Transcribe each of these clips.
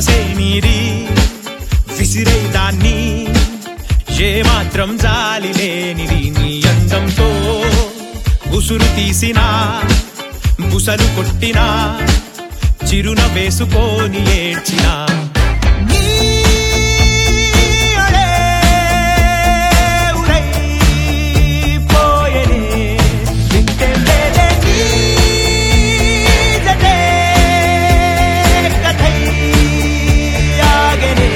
మనసే నీది విసిరేదాన్ని ఏ మాత్రం జాలి లేనిది నీ అందంతో ఉసురు తీసినా బుసలు కొట్టినా చిరున వేసుకొని ఏడ్చినా నీ అడే ఉరైపోయెనే. వింటే లేదే నీ జతే కథై ఆగెనే.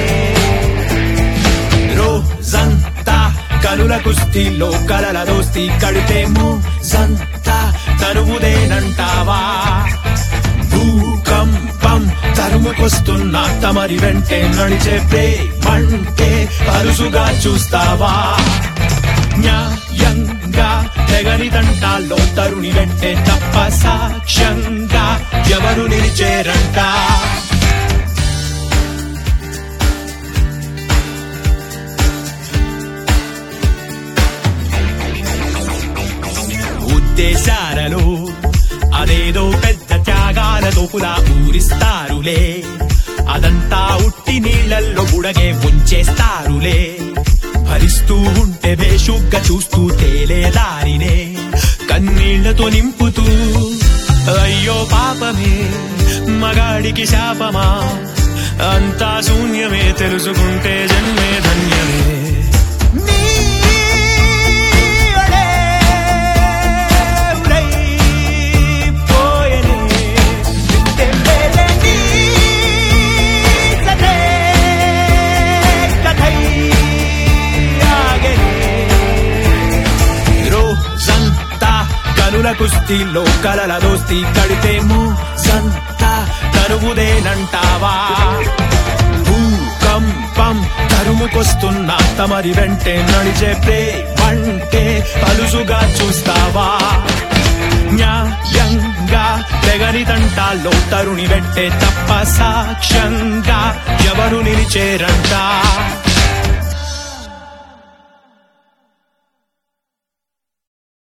రోజంతా కనుల కుస్తీలో కలల దోస్తి కడితేమో సంతా తరువుదేనంటావా భూకంపం తరుముకొస్తున్న తమరి వెంటే నడిచే ప్రేమంటే అరుసుగా చూస్తావా న్యాయంగా తెగని తంటాల్లో తరుణి వెంటే తప్ప సాక్ష్యంగా ఎవరు నిలిచేరంట ఉద్దేశాలలో అదేదో పెద్ద త్యాగాలతో పులా ఊరిస్తారులే అదంతా ఉట్టి నీళ్లల్లో బుడగే ఉంచేస్తారులే భరిస్తూ ఉంటే బేషుగ్గా చూస్తూ తేలే దారినే కన్నీళ్లతో నింపుతూ అయ్యో పాపమే మగాడికి శాపమా అంతా శూన్యమే తెలుసుకుంటే జన్మే ధన్యమే నీ అడే ఉరైపోయెనే. వింటే నీ కథే కథై ఆగెనే. రోజంతా కనుల కుస్తీలో కలల దోస్తి కడితేమో సంతా తరువుదేనంటావా భూకంపం తరుముకొస్తున్న తమరి వెంటే నడిచే ప్రేమంటే పలుసుగా చూస్తావా న్యాయంగా తెగని తంటాల్లో తరుణి వెంటే తప్ప సాక్ష్యంగా ఎవరు నిలిచేరంట